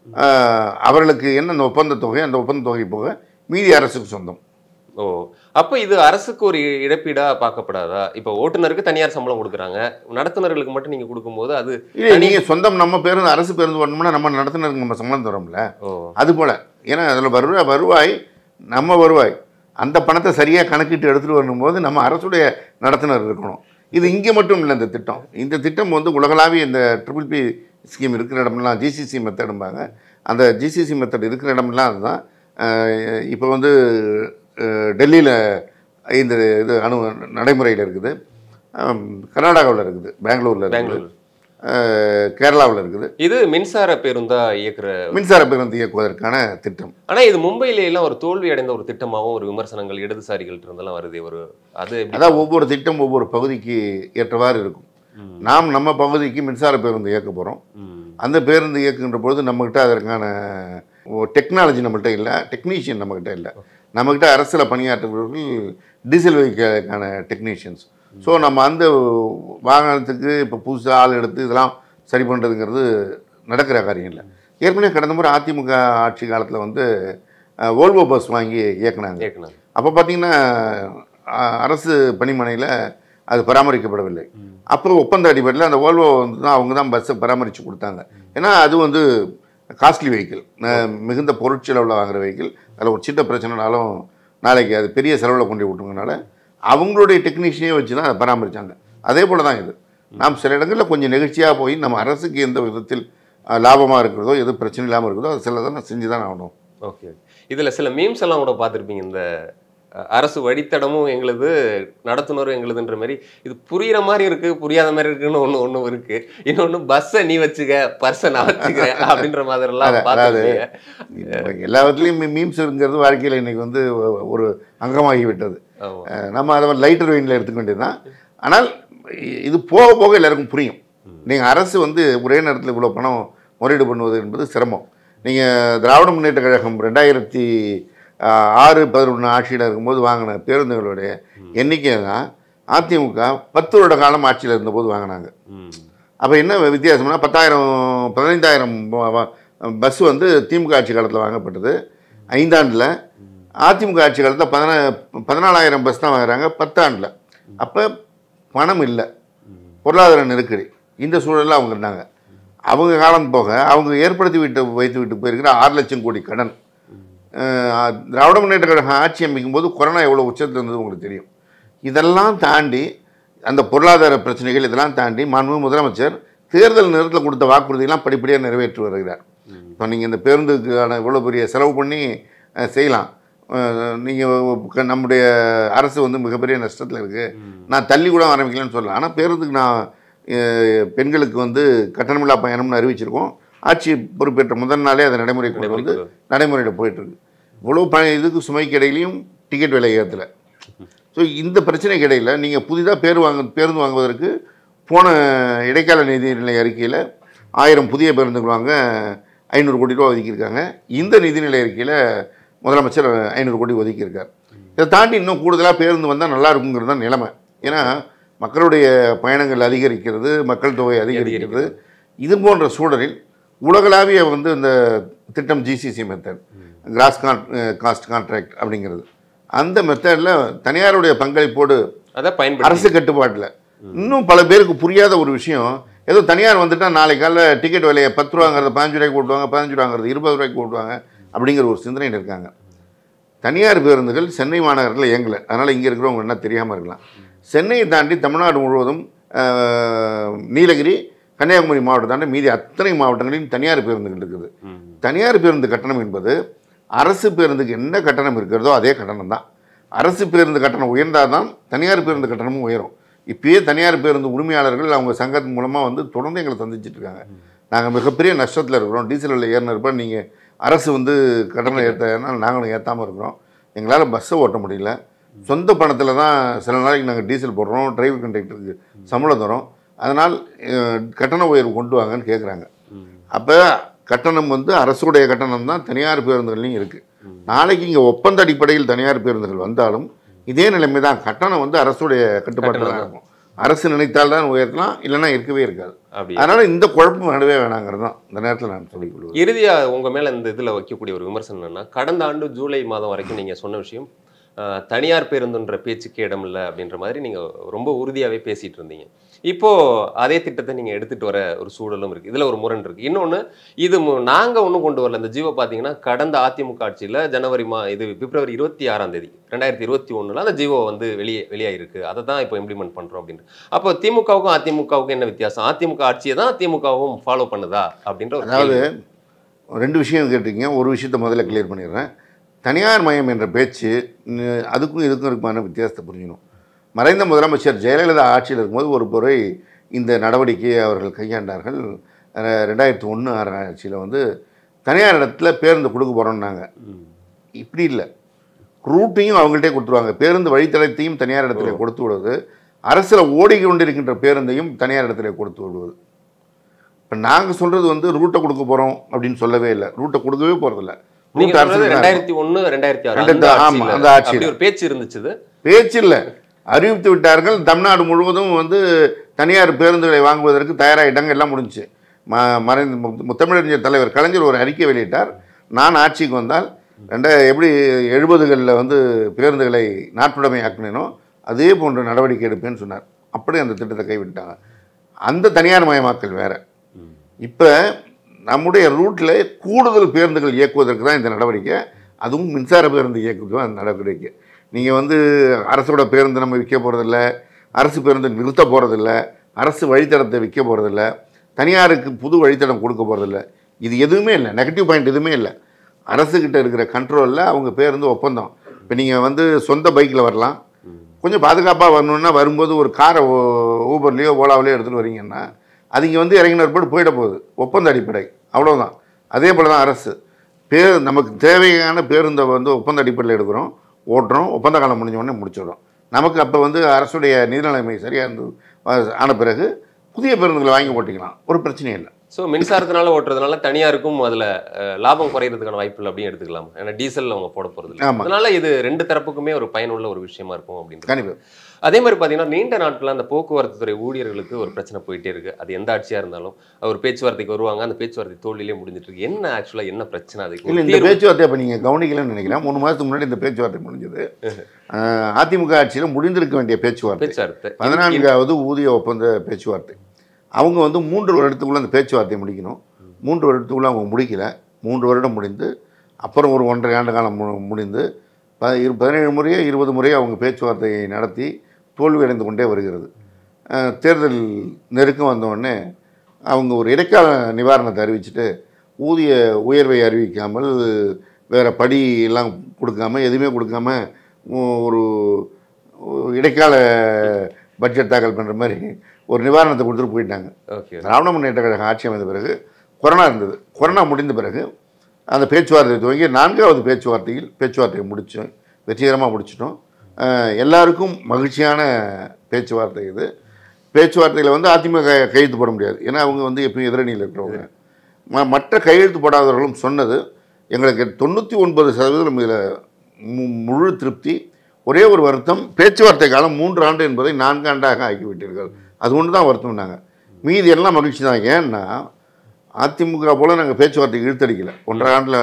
அவர்களுக்கு என்ன அந்த ஒப்பந்த தொகை அந்த ஒப்பந்த தொகை போக மீதி அரசுக்கு சொந்தம் ஓ அப்ப இது அரசுக்கு ஒரு இழப்பீடா பார்க்கப்படாதா இப்போ ஓட்டுநருக்கு தனியார் சம்பளம் கொடுக்குறாங்க நடத்துனர்களுக்கு மட்டும் நீங்க கொடுக்கும்போது அது இல்லை நீங்கள் சொந்தம் நம்ம பேருந்து அரசு பேருந்து வரணும்னா நம்ம நடத்துனருக்கு நம்ம சம்பளம் தரோம்ல ஓ அது போல் ஏன்னா அதில் வருவாய் வருவாய் நம்ம வருவாய் அந்த பணத்தை சரியாக கணக்கிட்டு எடுத்துகிட்டு வரும்போது நம்ம அரசுடைய நடத்துனர் இருக்கணும் இது இங்கே மட்டும் இல்லை இந்த திட்டம் இந்த திட்டம் வந்து உலகளாவிய இந்த ட்ரிபிள் பி ஸ்கீம் இருக்கிற இடமெல்லாம் ஜிசிசி மெத்தடும்பாங்க அந்த ஜிசிசி மெத்தட் இருக்கிற இடமெல்லாம் அதுதான் இப்போ வந்து டெல்லியில் இந்த இது அணு நடைமுறையில் இருக்குது கர்நாடகாவில் இருக்குது பெங்களூரில் இருக்குது பெங்களூர் கேரளாவில் இருக்குது இது மின்சார பேருந்தா இயக்குற மின்சார பேருந்து இயக்குவதற்கான திட்டம் ஆனா இது மும்பையில எல்லாம் ஒரு தோல்வி அடைந்த ஒரு திட்டமாவும் ஒரு விமர்சனங்கள் இடதுசாரிகள் இருந்தெல்லாம் வருது ஒரு அது எப்படி? அதான் ஒவ்வொரு திட்டம் ஒவ்வொரு பகுதிக்கு ஏற்றவாறு இருக்கும் ம். நாம் நம்ம பகுதிக்கு மின்சார பேருந்து இயக்க போகிறோம் ம். அந்த பேருந்து இயக்குகின்ற பொழுது நம்மக்கிட்ட அதற்கான டெக்னாலஜி நம்மகிட்ட இல்லை டெக்னீஷியன் நம்மக்கிட்ட இல்லை நம்மக்கிட்ட அரசில் பணியாற்றுபவர்கள் டீசல் வெஹிக்கலுக்கான டெக்னீஷியன்ஸ் ஸோ நம்ம அந்த வாகனத்துக்கு இப்போ புதுசாக ஆள் எடுத்து இதெல்லாம் சரி பண்ணுறதுங்கிறது நடக்கிற காரியம் இல்லை ஏற்கனவே கடந்த முறை அதிமுக ஆட்சி காலத்தில் வந்து அஹ், ஓல்வோ பஸ் வாங்கி இயக்குனாங்க கேட்கணும் அப்போ பார்த்தீங்கன்னா அ- அரசு பணிமனையில் அது பராமரிக்கப்படவில்லை அப்போ ஒப்பந்த அடிப்படையில் அந்த ஓல்வோ வந்து தான் அவங்க தான் பஸ்ஸை பராமரித்து கொடுத்தாங்க ஏன்னா அது வந்து காஸ்ட்லி வெஹிக்கிள் மிகுந்த பொருட்செலவில் வாங்குற வெஹிக்கிள் அதில் ஒரு சின்ன பிரச்சனைனாலும் நாளைக்கு அது பெரிய செலவில் கொண்டு போய் விட்டுருங்கனால அவங்களுடைய டெக்னீஷியனே வச்சு தான் அதை பராமரித்தாங்க அதே போல் தான் இது நாம் சில இடங்களில் கொஞ்சம் நெகிழ்ச்சியாக போய் நம்ம அரசுக்கு எந்த விதத்தில் லாபமாக இருக்கிறதோ எது பிரச்சனை இல்லாமல் இருக்கிறதோ அது சில தான் செஞ்சு தான் ஆகணும் ஓகே இதுல சில மீம்ஸ் எல்லாம் கூட பார்த்திருப்பீங்க இந்த அஹ், அரசு வழித்தடமும் எங்களுது நடத்துனரும் எங்களுதுன்ற மாதிரி இது புரியுற மாதிரி இருக்கு புரியாத மாதிரி இருக்குன்னு ஒண்ணு ஒண்ணு இருக்கு இன்னொன்னு பஸ்ஸை நீ வச்சுக்க பர்ஸை நான் வச்சுக்கிறேன் அப்படின்ற மாதிரி எல்லாம் அதாவது- பார்த்திருப்பீங்க இப்ப எல்லாத்துலேயும் மீம்ஸுங்கிறது வாழ்க்கையில் இன்னைக்கு வந்து ஒ- ஒரு அங்கமாகி விட்டது ஆமா. அஹ் நம்ம அதை லைட்டர் வெயினில் எடுத்துக்க வேண்டியதுதான் ஆனால் இ- இது போக போக எல்லாருக்கும் புரியும் நீங்கள் அரசு வந்து ஒரே நேரத்தில் இவ்வளோ பணம் முறையீடு பண்ணுவது என்பது சிரமம் நீங்கள் திராவிட முன்னேற்ற கழகம் ரெண்டாயிரத்தி ஆஹ், ஆறு பதினொன்று ஆட்சியில் இருக்கும்போது வாங்கின பேருந்துகளுடைய எண்ணிக்கை தான் அதிமுக பத்து வருட காலம் ஆட்சியில் இருந்தபோது வாங்கினாங்க ம். அப்போ என்ன வித்தியாசம்னா பத்தாயிரம் பதினைந்தாயிரம் பஸ் வந்து திமுக ஆட்சி காலத்தில் வாங்கப்பட்டது ஐந்தாண்டில் அதிமுக ஆட்சி காலத்தில் பதினா பதினாலாயிரம் பஸ் தான் வாங்குறாங்க பத்தாண்டில் அப்போ பணம் இல்லை பொருளாதார நெருக்கடி இந்த சூழலில் அவங்க இருந்தாங்க அவங்க காலம் போக அவங்க ஏற்படுத்தி விட்டு வைத்து விட்டு போயிருக்கிற ஆறு லட்சம் கோடி கடன் அஹ், திராவிட முன்னேற்ற கழகம் ஆட்சி அமைக்கும் போது கொரோனா எவ்வளோ உச்சத்தில் இருந்தது உங்களுக்கு தெரியும் இதெல்லாம் தாண்டி அந்த பொருளாதார பிரச்சனைகள் இதெல்லாம் தாண்டி மாண்பு முதலமைச்சர் தேர்தல் நேரத்தில் கொடுத்த வாக்குறுதியெல்லாம் படிப்படியாக நிறைவேற்றி வருகிறார் இப்போ நீங்கள் இந்த பேருந்துக்கான இவ்வளோ பெரிய செலவு பண்ணி அஹ், செய்யலாம் நீங்கள் நம்முடைய அரசு வந்து மிகப்பெரிய நஷ்டத்தில் இருக்குது நான் தள்ளி கூட ஆரம்பிக்கலன்னு சொல்லலாம் ஆனால் பேருந்துக்கு நான் அஹ், பெண்களுக்கு வந்து கட்டணமில்லா பயணம்னு அறிவிச்சிருக்கோம் ஆட்சி பொறுப்பேற்ற முதல் நாளே அதை நடைமுறை கொண்டு வந்து நடைமுறையில் போயிட்டுருக்கு இவ்வளோ ப இதுக்கு சுமைக்கு இடையிலையும் டிக்கெட் விலை ஏற்றலை ஸோ இந்த பிரச்சனைக்கு இடையில் நீங்கள் புதிதாக பேர் வாங்க பேருந்து வாங்குவதற்கு போன இடைக்கால நிதிநிலை அறிக்கையில் ஆயிரம் புதிய பேருந்துகள் வாங்க ஐநூறு கோடி ரூபா ஒதுக்கியிருக்காங்க இந்த நிதிநிலை அறிக்கையில் முதலமைச்சர் ஐநூறு கோடி ஒதுக்கியிருக்கார் இதை தாண்டி இன்னும் கூடுதலாக பேருந்து வந்தால் நல்லா இருக்குங்கிறது தான் நிலைமை ஏன்னா மக்களுடைய பயணங்கள் அதிகரிக்கிறது மக்கள் தொகை அதிகரிக்கிறது இது போன்ற சூழலில் உலகளாவிய வந்து இந்த திட்டம் GCC method gross con cost contract அப்படிங்கிறது அந்த மெத்தடில் தனியாருடைய பங்களிப்போடு அதான் பயன்படுத்தி அரசு கட்டுப்பாட்டில் இன்னும் பல பேருக்கு புரியாத ஒரு விஷயம் ஏதோ தனியார் வந்துட்டா நாளை காலைல டிக்கெட் விலையை பத்து ரூபாங்கிறத பதினஞ்சு ரூபாய்க்கு ஓட்டுவாங்க பதினஞ்சு ரூபாங்கிறது இருபது ரூபாய்க்கு ஓட்டுவாங்க அப்படிங்கிற ஒரு சிந்தனையில் இருக்காங்க தனியார் பேருந்துகள் சென்னை மாநகரத்தில் இயங்கலை அதனால் இங்கே இருக்கிறவங்க என்ன தெரியாமல் இருக்கலாம் சென்னையை தாண்டி தமிழ்நாடு முழுவதும் ஆஹ், நீலகிரி கன்னியாகுமரி மாவட்டம் தாண்டி மீதி அத்தனை மாவட்டங்களிலும் தனியார் பேருந்துகள் இருக்குது ம். தனியார் பேருந்து கட்டணம் என்பது அரசு பேருந்துக்கு என்ன கட்டணம் இருக்கிறதோ அதே கட்டணம் தான் அரசு பேருந்து கட்டணம் உயர்ந்தால் தான் தனியார் பேருந்து கட்டணமும் உயரும் இப்பயே தனியார் பேருந்து உரிமையாளர்கள் அவங்க சங்கத்தின் மூலமாக வந்து தொடர்ந்து எங்களை சந்திச்சிட்டு இருக்காங்க நாங்கள் மிகப்பெரிய நஷ்டத்தில் இருக்கிறோம் டீசல் விலை ஏறினப்ப நீங்கள் அரசு வந்து கட்டணம் ஏற்றனா நாங்களும் ஏற்றாமல் இருக்கிறோம் எங்களால் பஸ்ஸை ஓட்ட முடியல சொந்த பணத்தில் தான் சில நாளைக்கு நாங்கள் டீசல் போடுறோம் டிரைவர் கண்டக்டருக்கு சம்பளம் தரோம் அதனால் அஹ், கட்டண உயர்வு கொண்டு வாங்கன்னு கேட்குறாங்க ம். அப்போ கட்டணம் வந்து அரசுடைய கட்டணம் தான் தனியார் பேருந்துகள்லையும் இருக்குது நாளைக்கு இங்கே ஒப்பந்த அடிப்படையில் தனியார் பேருந்துகள் வந்தாலும் இதே நிலைமை தான் கட்டணம் வந்து அரசுடைய கட்டுப்பாட்டில் தான் இருக்கும் அரசு நினைத்தால் தான் உயர்த்தலாம் இல்லைன்னா இருக்கவே இருக்காது அப்படி அதனால் இந்த குழப்பம் நடுவே வேணாங்கிறது தான் இந்த நேரத்தில் நான் சொல்லிக் கொள்வேன் இறுதியா உங்க மேல இந்த இதுல வைக்கக்கூடிய ஒரு விமர்சனம் என்னன்னா கடந்த ஆண்டு ஜூலை மாதம் வரைக்கும் நீங்க சொன்ன விஷயம் ஆஹ், தனியார் பேருந்துன்ற பேச்சுக்கு இடம் இல்லை அப்படின்ற மாதிரி நீங்க ரொம்ப உறுதியாவே பேசிட்டு இருந்தீங்க இப்போ அதே திட்டத்தை நீங்க எடுத்துட்டு வர ஒரு சூழலும் இருக்கு இதுல ஒரு முரண் இருக்கு இன்னொன்னு இது மு- நாங்க ஒன்றும் கொண்டு வரல இந்த ஜீவோ பாத்தீங்கன்னா கடந்த அதிமுக ஆட்சியில ஜனவரி மா இது பிப்ரவரி இருபத்தி ஆறாம் தேதி ரெண்டாயிரத்தி இருபத்தி ஒண்ணுல அந்த ஜீவோ வந்து வெளியே வெளியாயிருக்கு அதை தான் இப்போ இம்ப்ளிமெண்ட் பண்றோம் அப்படின்னு அப்போ திமுகவுக்கும் அதிமுகவுக்கும் என்ன வித்தியாசம் அதிமுக ஆட்சியை தான் திமுகவும் ஃபாலோ பண்ணுதா அப்படின்ற ஒரு அதாவது கேள்வி. ரெண்டு விஷயம் கேட்டிருக்கீங்க ஒரு விஷயத்தை முதல்ல கிளியர் பண்ணிடுறேன் தனியார் மயம் என்ற பேச்சு ந- அதுக்கும் இதுக்கும் இருக்குமான வித்தியாசத்தை புரிஞ்சுக்கணும் மறைந்த முதலமைச்சர் ஜெயலலிதா ஆட்சியில் இருக்கும்போது ஒரு முறை இந்த நடவடிக்கையை அவர்கள் கையாண்டார்கள் அஹ் ரெண்டாயிரத்தி ஒன்று ஆறு ஆட்சியில் வந்து தனியார் இடத்துல பேருந்து கொடுக்க போகிறோம்னாங்க ம். இப்படி இல்லை ரூட்டையும் அவங்கள்ட்டே கொடுத்துருவாங்க பேருந்து வழித்தடத்தையும் தனியார் இடத்துல கொடுத்து விடுவது அரசில் ஓடிக்கொண்டிருக்கின்ற பேருந்தையும் தனியார் இடத்துல கொடுத்து விடுவது இப்போ நாங்கள் சொல்கிறது வந்து ரூட்டை கொடுக்க போகிறோம் அப்படின்னு சொல்லவே இல்லை ரூட்டை கொடுக்கவே போகிறதில்ல நீங்க ரூட் சொல்றது அரசு ரெண்டாயிரத்தி ஒண்ணு ரெண்டாயிரத்தி ஆறு ரெண்டாயிரத்தி அந்த ஆமா, ஆட்சியில அந்த ஆட்சியில. அப்படி ஒரு பேச்சு இருந்துச்சு பேச்சு இல்லை அறிவித்து விட்டார்கள் தமிழ்நாடு முழுவதும் வந்து தனியார் பேருந்துகளை வாங்குவதற்கு தயாராகிட்டாங்க எல்லாம் முடிஞ்சுச்சு ம மறைந்த மு- முத்தமிழறிஞர் தலைவர் கலைஞர் ஒரு அறிக்கை வெளியிட்டார் நான் ஆட்சிக்கு வந்தால் ரெண்டா எப்படி எழுபதுகளில் வந்து பேருந்துகளை நாட்டுடைமை ஆக்கினோ அதே போன்ற நடவடிக்கை எடுப்பேன்னு சொன்னார் அப்படியே அந்த திட்டத்தை கைவிட்டாங்க அந்த தனியார் மயமாக்கல் வேற இப்போ நம்முடைய ரூட்டில் கூடுதல் பேருந்துகள் இயக்குவதற்கு தான் இந்த நடவடிக்கை அதுவும் மின்சார பேருந்து இயக்குவதற்கு தான் அந்த நடவடிக்கை நீங்கள் வந்து அரசோட பேருந்து நம்ம விற்க போகிறதில்ல அரசு பேருந்து நிறுத்த போகிறதில்ல அரசு வழித்தடத்தை விற்க போகிறதில்ல தனியாருக்கு புது வழித்தடம் கொடுக்க போகிறதில்ல இது எதுவுமே இல்லை நெகட்டிவ் பாயிண்ட் எதுவுமே இல்லை அரசுக்கிட்ட இருக்கிற கண்ட்ரோலில் அவங்க பேருந்து ஒப்பந்தம் இப்போ நீங்கள் வந்து சொந்த பைக்கில் வரலாம் கொஞ்சம் பாதுகாப்பாக வரணுன்னா வரும்போது ஒரு காரை ஊபர்லேயோ ஓலாவிலையோ எடுத்துகிட்டு வரீங்கன்னா அது இங்கே வந்து இறங்கின பிற்பாடு போயிட போகுது ஒப்பந்த அடிப்படை அவ்வளோதான் அதே போல் தான் அரசு பேர் நமக்கு தேவையான பேருந்தை வந்து ஒப்பந்த அடிப்படையில் எடுக்கிறோம் ஓட்டுறோம் ஒப்பந்த காலம் முடிஞ்ச உடனே முடிச்சிடுறோம் நமக்கு அப்போ வந்து அரசுடைய நிதிநிலைமை சரியாக இருந்தது ஆ- ஆன பிறகு புதிய பேருந்துகளை வாங்கி ஓட்டிக்கலாம் ஒரு பிரச்சனையும் இல்லை சோ மின்சாரத்தினால ஓட்டுறதுனால தனியாருக்கும் அதுல அஹ், லாபம் குறையிறதுக்கான வாய்ப்பு இல்லை அப்படின்னு எடுத்துக்கலாம் ஏன்னா டீசல் அவங்க போட போறது இல்லை ஆமா. அதனால இது ரெண்டு தரப்புக்குமே ஒரு பயனுள்ள ஒரு விஷயமா இருக்கும் அப்படின்னு கண்டிப்பாக அதே மாதிரி பார்த்தீங்கன்னா நீண்ட நாட்களா அந்த போக்குவரத்து துறை ஊழியர்களுக்கு ஒரு பிரச்சனை போயிட்டே இருக்கு அது எந்த ஆட்சியா இருந்தாலும் ஒரு பேச்சுவார்த்தைக்கு வருவாங்க அந்த பேச்சுவார்த்தை தோல்வியிலே முடிஞ்சிட்டு இருக்கு என்ன ஆக்சுவலா என்ன பிரச்சனை அதுக்கு இல்லை ஒரு இந்த தீர்வு- பேச்சுவார்த்தை இப்போ நீங்கள் கவனிக்கலன்னு நினைக்கிறேன் மூணு மாதத்துக்கு முன்னாடி இந்த பேச்சுவார்த்தை முடிஞ்சது ஆஹ் அதிமுக ஆட்சியில் முடிந்திருக்க வேண்டிய பேச்சுவார்த்தை பேச்சுவார்த்தை பதினான்காவது ஊதிய ஒப்பந்த பேச்சுவார்த்தை அவங்க வந்து மூன்று வருடத்துக்குள்ளே அந்த பேச்சுவார்த்தையை முடிக்கணும் மூன்று வருடத்துக்குள்ளே அவங்க முடிக்கல மூன்று வருடம் முடிந்து அப்புறம் ஒரு ஒன்றரை ஆண்டு காலம் மு முடிந்து ப இரு பதினேழு முறையோ இருபது முறையோ அவங்க பேச்சுவார்த்தையை நடத்தி தோல்வியடைந்து கொண்டே வருகிறது ஆஹ் தேர்தல் நெருக்கம் வந்தவுடனே அவங்க ஒரு இடைக்கால நிவாரணத்தை அறிவிச்சுட்டு ஊதிய உயர்வை அறிவிக்காமல் வேறு படி எல்லாம் கொடுக்காம எதுவுமே கொடுக்காம ஒ- ஒரு ஒரு இடைக்கால பட்ஜெட் தாக்கல் பண்ணுற மாதிரி ஒரு நிவாரணத்தை கொடுத்துட்டு போயிட்டாங்க ஓகே திராவிட முன்னேற்ற கழக ஆட்சி அமைந்த பிறகு கொரோனா இருந்தது கொரோனா முடிந்த பிறகு அந்த பேச்சுவார்த்தை துவங்கி நான்காவது பேச்சுவார்த்தையில் பேச்சுவார்த்தையை முடித்தோம் வெற்றிகரமாக முடிச்சிட்டோம் அஹ் எல்லாருக்கும் மகிழ்ச்சியான பேச்சுவார்த்தை இது பேச்சுவார்த்தையில் வந்து அதிமுக கை- கையெழுத்து போட முடியாது ஏன்னா அவங்க வந்து எப்பயும் எதிரணியில் இருக்கிறவங்க ம மற்ற கையெழுத்து போடாதவர்களும் சொன்னது எங்களுக்கு தொண்ணூற்றி ஒன்பது சதவீதம் இதில் மு முழு திருப்தி ஒரே ஒரு வருத்தம் பேச்சுவார்த்தை காலம் மூன்று ஆண்டு என்பதை நான்கு ஆண்டாக ஆக்கிவிட்டீர்கள் அது ஒன்று தான் வருத்தம்னாங்க மீதி எல்லாம் மகிழ்ச்சி தான் ஏன்னா அதிமுக போல் நாங்கள் பேச்சுவார்த்தை இழுத்தடிக்கல ஒன்றரை ஆண்டில்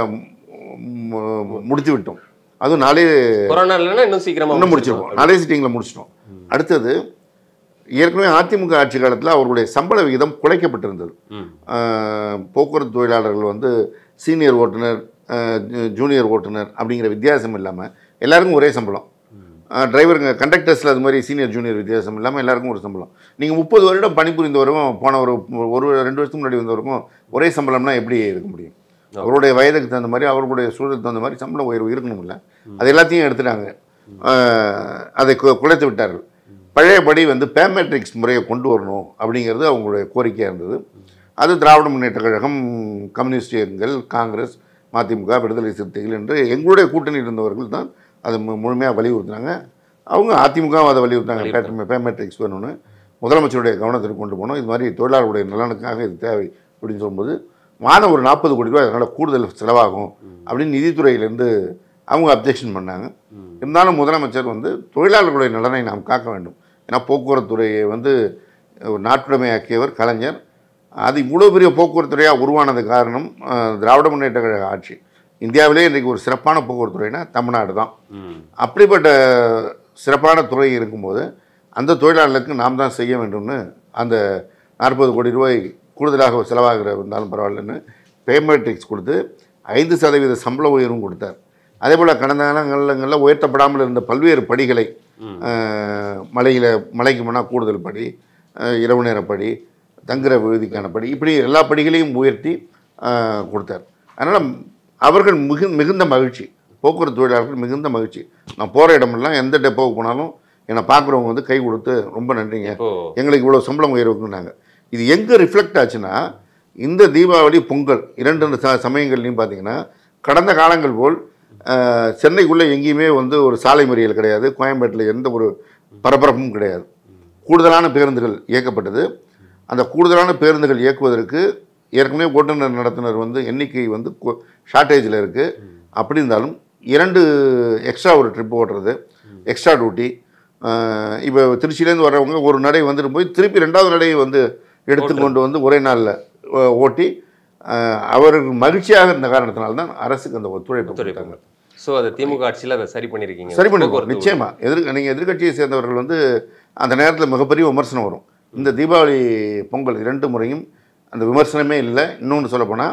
முடித்து விட்டோம் அதுவும் நாளே கொரோனா இல்லைன்னா இன்னும் சீக்கிரமா இன்னும் முடிச்சிருப்போம் நாளே சிட்டிங்கில் முடிச்சிட்டோம் அடுத்தது ஏற்கனவே அதிமுக ஆட்சி காலத்தில் அவர்களுடைய சம்பள விகிதம் குறைக்கப்பட்டிருந்தது ம். ஆஹ் போக்குவரத்து தொழிலாளர்கள் வந்து சீனியர் ஓட்டுநர் ஆஹ் ஜூ- ஜூனியர் ஓட்டுநர் அப்படிங்கிற வித்தியாசம் இல்லாமல் எல்லாருக்கும் ஒரே சம்பளம் டிரைவருங்க கண்டக்டர்ஸில் அது மாதிரி சீனியர் ஜூனியர் வித்தியாசம் இல்லாமல் எல்லாருக்கும் ஒரு சம்பளம் நீங்கள் முப்பது வருடம் பணிபுரிந்தவருக்கும் போன ஒரு ஒரு ரெண்டு வருஷத்துக்கு முன்னாடி வந்தவருக்கும் ஒரே சம்பளம்னா எப்படி இருக்க முடியும் அவருடைய வயதுக்கு தகுந்த மாதிரி அவர்களுடைய சூழலுக்கு தகுந்த மாதிரி சம்பள உயர்வு இருக்கணும்ல அது எல்லாத்தையும் எடுத்துட்டாங்க ஆஹ் அதை கு- குலைத்து விட்டார்கள் பழையபடி வந்து பேமெட்ரிக்ஸ் முறையை கொண்டு வரணும் அப்படிங்கிறது அவங்களுடைய கோரிக்கையாக இருந்தது அது திராவிட முன்னேற்ற கழகம் கம்யூனிஸ்ட் இயக்கங்கள் காங்கிரஸ் மதிமுக விடுதலை சிறுத்தைகள் என்று எங்களுடைய கூட்டணியில் இருந்தவர்கள் தான் அதை மு முழுமையாக வலியுறுத்தினாங்க அவங்க அதிமுக அதை வலியுறுத்தாங்க பேமெட்ரிக்ஸ் வேணும்னு முதலமைச்சருடைய கவனத்திற்கு கொண்டு போனோம் இது மாதிரி தொழிலாளர்களுடைய நலனுக்காக இது தேவை அப்படின்னு சொல்லும்போது மாதம் ஒரு நாற்பது கோடி ரூபாய் அதனால் கூடுதல் செலவாகும் அப்படின்னு நிதித்துறையிலேருந்து அவங்க அப்ஜெக்ஷன் பண்ணாங்க இருந்தாலும் முதலமைச்சர் வந்து தொழிலாளர்களுடைய நலனை நாம் காக்க வேண்டும் ஏன்னா போக்குவரத்து துறையை வந்து ஒரு நாட்டுடைமையாக்கியவர் கலைஞர் அது இவ்வளோ பெரிய போக்குவரத்து துறையாக உருவானது காரணம் அஹ், திராவிட முன்னேற்ற கழக ஆட்சி இந்தியாவிலே இன்றைக்கு ஒரு சிறப்பான போக்குவரத்து துறைனா தமிழ்நாடு தான் ம். அப்படிப்பட்ட சிறப்பான துறை இருக்கும்போது அந்த தொழிலாளர்களுக்கு நாம் தான் செய்ய வேண்டும்னு அந்த நாற்பது கோடி ரூபாய் கூடுதலாக செலவாகிற இருந்தாலும் பரவாயில்லன்னு பேமெட்ரிக்ஸ் கொடுத்து ஐந்து சதவீத சம்பள உயர்வும் கொடுத்தார் அதே போல் கடந்த காலங்களில் உயர்த்தப்படாமல் இருந்த பல்வேறு படிகளை மலையில் மலைக்கு போனால் கூடுதல் படி அஹ், இரவு நேர படி தங்குற விடுதிக்கான படி இப்படி எல்லா படிகளையும் உயர்த்தி அஹ், கொடுத்தார் அதனால் அவர்கள் மிகு மிகுந்த மகிழ்ச்சி போக்குவரத்து தொழிலாளர்கள் மிகுந்த மகிழ்ச்சி நான் போகிற இடமெல்லாம் எந்த டெப்போவுக்கு போனாலும் என்னை பார்க்குறவங்க வந்து கை கொடுத்து ரொம்ப நன்றிங்க இப்போ எங்களுக்கு இவ்வளோ சம்பளம் உயர்வுக்குன்னாங்க இது எங்கே ரிஃப்ளெக்ட் ஆச்சுன்னா இந்த தீபாவளி பொங்கல் இரண்டு ச சமயங்கள்லையும் பார்த்தீங்கன்னா கடந்த காலங்கள் போல் அஹ், சென்னைக்குள்ளே எங்கேயுமே வந்து ஒரு சாலை மறியல் கிடையாது கோயம்பேட்டில் எந்த ஒரு பரபரப்பும் கிடையாது கூடுதலான பேருந்துகள் இயக்கப்பட்டது அந்த கூடுதலான பேருந்துகள் இயக்குவதற்கு ஏற்கனவே ஓட்டுநர் நடத்துனர் வந்து எண்ணிக்கை வந்து ஷார்ட்டேஜில் இருக்குது அப்படி இருந்தாலும் இரண்டு எக்ஸ்ட்ரா ஒரு ட்ரிப் ஓட்டுறது எக்ஸ்ட்ரா டியூட்டி இப்போ திருச்சியிலேருந்து வர்றவங்க ஒரு நடை வந்துட்டு போய் திருப்பி ரெண்டாவது நடையை வந்து எடுத்துக்கொண்டு வந்து ஒரே நாளில் ஓட்டி அஹ், அவர்கள் மகிழ்ச்சியாக இருந்த காரணத்தினால தான் அரசுக்கு அந்த ஒத்துழைப்பு கொடுத்தாங்க ஸோ அது திமுக ஆட்சியில் அதை சரி பண்ணியிருக்கீங்க சரி பண்ணிடுவோம் போக்குவரத்து நிச்சயமா எதிர்க்க நீங்கள் எதிர்க்கட்சியை சேர்ந்தவர்கள் வந்து அந்த நேரத்தில் மிகப்பெரிய விமர்சனம் வரும் இந்த தீபாவளி பொங்கல் இரண்டு முறையும் அந்த விமர்சனமே இல்லை இன்னொன்று சொல்லப்போனால்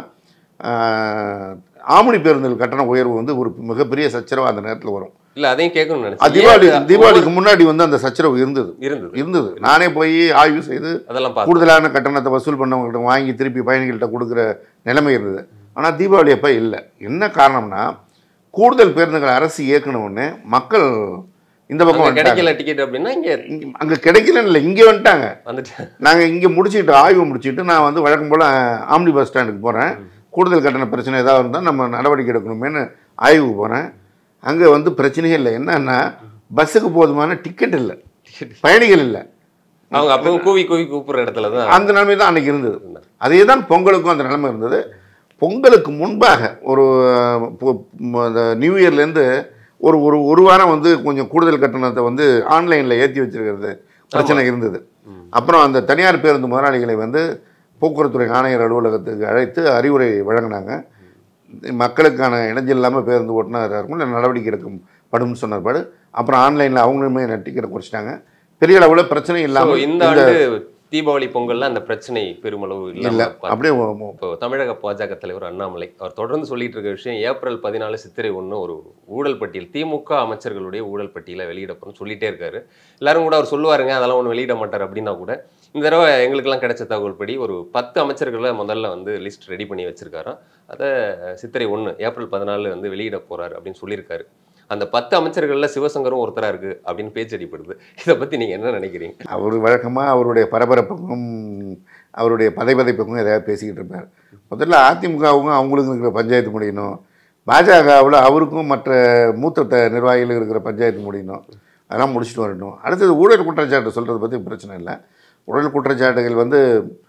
ஆமணி பேருந்துகள் கட்டண உயர்வு வந்து ஒரு மிகப்பெரிய சச்சரவு அந்த நேரத்தில் வரும் இல்ல அதையும் கேட்கணும்னு அது நினைச்சேன் தீபாவளி ஏன் அது தீபாவளிக்கு முன்னாடி வந்து அந்த சச்சரவு இருந்தது இருந்தது இருந்தது நானே போய் ஆய்வு செய்து அதெல்லாம் பார்த்து கூடுதலான கட்டணத்தை வசூல் பண்ணவங்கள்ட்ட வாங்கி திருப்பி பயணிகள்கிட்ட கொடுக்குற நிலைமை இருந்தது ஆனால் தீபாவளி அப்போ இல்லை என்ன காரணம்னா கூடுதல் பேருந்துகள் அரசு இயக்கணும்னு மக்கள் இந்த பக்கம் அங்க வந்துட்டாங்க கிடைக்கல டிக்கெட் அப்படின்னா இங்க இங்க- அங்க கிடைக்கலன்னு இல்லை இங்கே வந்துட்டாங்க வந்துட்டு நாங்கள் இங்கே முடிச்சுட்டு ஆய்வு முடிச்சுட்டு நான் வந்து வழக்கம் போல் ஆம்னி பஸ் ஸ்டாண்டுக்கு போகிறேன் கூடுதல் கட்டண பிரச்சனை ஏதாவது இருந்தால் நம்ம நடவடிக்கை எடுக்கணுமேனு ஆய்வுக்கு போகிறேன் அங்கே வந்து பிரச்சனையே இல்லை என்னன்னா பஸ்ஸுக்கு போதுமான டிக்கெட் இல்லை பயணிகள் இல்லை அவங்க அப்பவும் கூவி கூவி கூப்பிடுற இடத்துல தான் அந்த நிலைமை தான் அன்னைக்கு இருந்தது அதே தான் பொங்கலுக்கும் அந்த நிலைமை இருந்தது பொங்கலுக்கு முன்பாக ஒரு அஹ், பொ- ம- அந்த நியூ இயர்லேருந்து ஒரு ஒரு ஒரு வாரம் வந்து கொஞ்சம் கூடுதல் கட்டணத்தை வந்து ஆன்லைனில் ஏற்றி வச்சிருக்கிறது பிரச்சனை இருந்தது அப்புறம் அந்த தனியார் பேருந்து முதலாளிகளை வந்து போக்குவரத்துறை ஆணையர் அலுவலகத்துக்கு அழைத்து அறிவுரை வழங்கினாங்க மக்களுக்கான இடைஞ்சல் இல்லாமல் பேருந்து ஓட்டுநராக இருக்கும் இல்லை நடவடிக்கை எடுக்கப்படும் சொன்னபாடு அப்புறம் ஆன்லைனில் அவங்களுமே டிக்கெட்டை குறைச்சிட்டாங்க பெரிய அளவில் பிரச்சனை So, இல்லாமல் இந்த ஆண்டு தீபாவளி பொங்கல்ல அந்த பிரச்சனை பெருமளவு இல்லை இல்லாம பார்த்து- அப்படியே ஒ- ஒ- இப்போ தமிழக பாஜக தலைவர் அண்ணாமலை அவர் தொடர்ந்து சொல்லிட்டு இருக்க விஷயம் ஏப்ரல் பதினாலு சித்திரை ஒன்று ஒரு ஊழல் பட்டியல் திமுக அமைச்சர்களுடைய ஊழல் பட்டியலை வெளியிடப்போன்னு சொல்லிட்டே இருக்காரு எல்லாரும் கூட அவர் சொல்லுவாருங்க அதெல்லாம் ஒன்றும் வெளியிட மாட்டார் அப்படின்னா கூட இந்த தடவை எங்களுக்கெல்லாம் கிடைச்ச தகவல் படி ஒரு பத்து அமைச்சர்களை முதல்ல வந்து லிஸ்ட் ரெடி பண்ணி வச்சிருக்காராம் அதை சித்திரை ஒன்று ஏப்ரல் பதினாலு வந்து வெளியிட போறாரு அப்படின்னு சொல்லியிருக்காரு அந்த பத்து அமைச்சர்கள்ல சிவசங்கரும் ஒருத்தரா இருக்கு அப்படின்னு பேச்சு அடிப்படுது இதை பத்தி நீங்க என்ன நினைக்கிறீங்க அவர் வழக்கமாக அவருடைய பரபரப்புக்கும் அவருடைய பதைபதைப்புக்கும் எதாவது பேசிக்கிட்டு இருப்பார் முதல்ல அதிமுகவுக்கும் அவங்களுக்கும் இருக்கிற பஞ்சாயத்து முடியணும் பாஜகவில் அவருக்கும் மற்ற மூத்த த நிர்வாகிகளுக்கு இருக்கிற பஞ்சாயத்து முடியணும் அதெல்லாம் முடிச்சுட்டு வரணும் அடுத்தது ஊழல் குற்றச்சாட்டு சொல்கிறத பற்றி பிரச்சனை இல்லை ஊழல் குற்றச்சாட்டுகள் வந்து